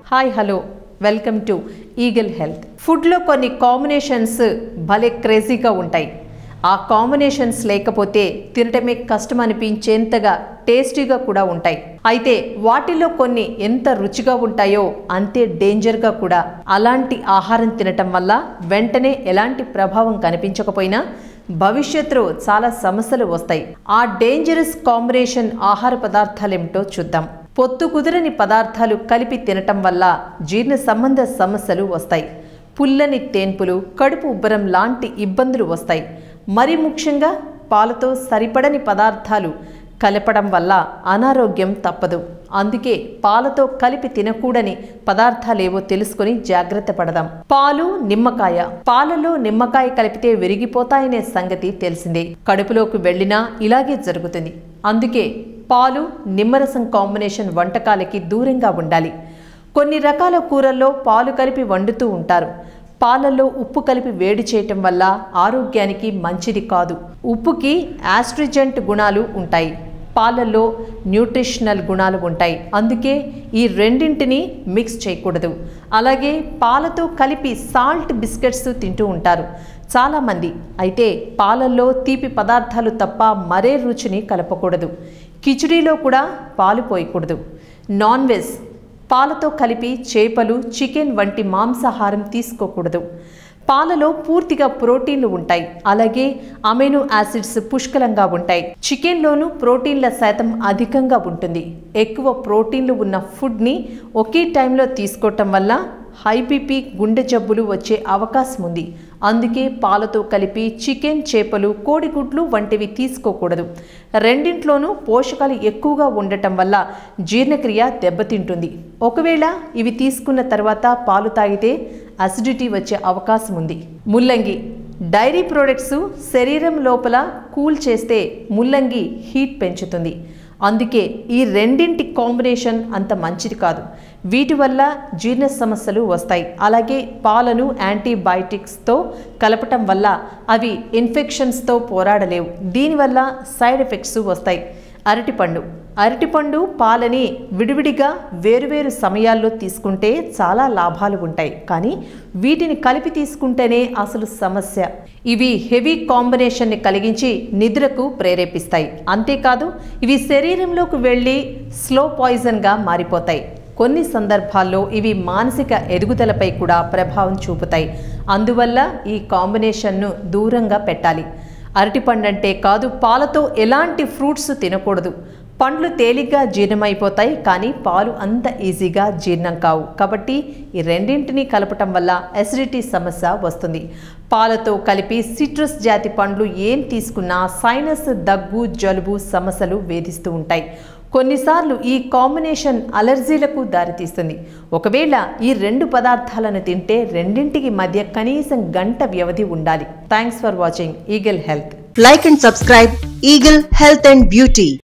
Hi hello welcome to Eagle Health ఫుడ్లో కొన్ని combinations భలే క్రేజీగా ఉంటాయి ఆ కాంబినేషన్స్ లేకపోతే తినటమే కష్టం అనిపించేంతగా టేస్టీగా కూడా ఉంటాయి అయితే వాటిలో కొన్ని ఎంత రుచిగా ఉంటాయో అంతే డేంజర్గా కూడా అలాంటి ఆహారం తినటం వల్ల వెంటనే ఎలాంటి ప్రభావం కనిపించకపోయినా భవిష్యత్తులో చాలా సమస్యలు వస్తాయి ఆ డేంజరస్ కాంబినేషన్ ఆహార పదార్థాలేమిటో చూద్దాం పొత్తు కుదిరని పదార్థాలు కలిపి తినటం వల్ల జీర్ణ సంబంధ సమస్యలు వస్తాయి పుల్లని తేన్పులు కడుపు ఉబ్బరం లాంటి ఇబ్బందులు వస్తాయి మరి ముఖ్యంగా పాలతో సరిపడని పదార్థాలు కలపడం వల్ల అనారోగ్యం తప్పదు అందుకే పాలతో కలిపి తినకూడని పదార్థాలేవో తెలుసుకొని జాగ్రత్త పడదాం పాలు నిమ్మకాయ పాలలో నిమ్మకాయ కలిపితే విరిగిపోతాయనే సంగతి తెలిసిందే కడుపులోకి వెళ్ళినా ఇలాగే జరుగుతుంది అందుకే పాలు నిమ్మరసం కాంబినేషన్ వంటకాలకి దూరంగా ఉండాలి కొన్ని రకాల కూరల్లో పాలు కలిపి వండుతూ ఉంటారు పాలల్లో ఉప్పు కలిపి వేడి చేయటం వల్ల ఆరోగ్యానికి మంచిది కాదు ఉప్పుకి యాస్ట్రిజెంట్ గుణాలు ఉంటాయి పాలల్లో న్యూట్రిషనల్ గుణాలు ఉంటాయి అందుకే ఈ రెండింటిని మిక్స్ చేయకూడదు అలాగే పాలతో కలిపి సాల్ట్ బిస్కెట్స్ తింటూ ఉంటారు చాలామంది అయితే పాలల్లో తీపి పదార్థాలు తప్ప మరే రుచిని కలపకూడదు కిచిడీలో కూడా పాలు పోయకూడదు నాన్ వెజ్ పాలతో కలిపి చేపలు చికెన్ వంటి మాంసాహారం తీసుకోకూడదు పాలలో పూర్తిగా ప్రోటీన్లు ఉంటాయి అలాగే అమైనో యాసిడ్స్ పుష్కలంగా ఉంటాయి చికెన్లోనూ ప్రోటీన్ల శాతం అధికంగా ఉంటుంది ఎక్కువ ప్రోటీన్లు ఉన్న ఫుడ్ని ఒకే టైంలో తీసుకోవటం వల్ల హై బీపీ గుండె జబ్బులు వచ్చే అవకాశం ఉంది అందుకే పాలతో కలిపి చికెన్ చేపలు కోడిగుడ్లు వంటివి తీసుకోకూడదు రెండింట్లోనూ పోషకాలు ఎక్కువగా ఉండటం వల్ల జీర్ణక్రియ దెబ్బతింటుంది ఒకవేళ ఇవి తీసుకున్న తర్వాత పాలు తాగితే అసిడిటీ వచ్చే అవకాశం ఉంది ముల్లంగి డైరీ ప్రోడక్ట్స్ శరీరం లోపల కూల్ చేస్తే ముల్లంగి హీట్ పెంచుతుంది అందుకే ఈ రెండింటి కాంబినేషన్ అంత మంచిది కాదు వీటి వల్ల జీర్ణ సమస్యలు వస్తాయి అలాగే పాలను యాంటీబయాటిక్స్తో కలపటం వల్ల అవి ఇన్ఫెక్షన్స్తో పోరాడలేవు దీనివల్ల సైడ్ ఎఫెక్ట్స్ వస్తాయి అరటిపండు అరటిపండు పాలని విడివిడిగా వేరువేరు సమయాల్లో తీసుకుంటే చాలా లాభాలు ఉంటాయి కానీ వీటిని కలిపి తీసుకుంటేనే అసలు సమస్య ఇవి హెవీ కాంబినేషన్ని కలిగించి నిద్రకు ప్రేరేపిస్తాయి అంతేకాదు ఇవి శరీరంలోకి వెళ్ళి స్లో పాయిజన్గా మారిపోతాయి కొన్ని సందర్భాల్లో ఇవి మానసిక ఎదుగుదలపై కూడా ప్రభావం చూపుతాయి అందువల్ల ఈ కాంబినేషన్ను దూరంగా పెట్టాలి అరటిపండు అంటే కాదు పాలతో ఎలాంటి ఫ్రూట్స్ తినకూడదు పండ్లు తేలిగ్గా జీర్ణమైపోతాయి కానీ పాలు అంత ఈజీగా జీర్ణం కావు కాబట్టి ఈ రెండింటిని కలపటం వల్ల అసిడిటీ సమస్య వస్తుంది పాలతో కలిపి సిట్రస్ జాతి పండ్లు ఏం తీసుకున్నా సైనస్ దగ్గు జలుబు సమస్యలు వేధిస్తూ ఉంటాయి కొన్నిసార్లు ఈ కాంబినేషన్ అలర్జీలకు దారితీస్తుంది ఒకవేళ ఈ రెండు పదార్థాలను తింటే రెండింటికి మధ్య కనీసం గంట వ్యవధి ఉండాలి thanks for watching Eagle Health Like and subscribe Eagle Health and Beauty.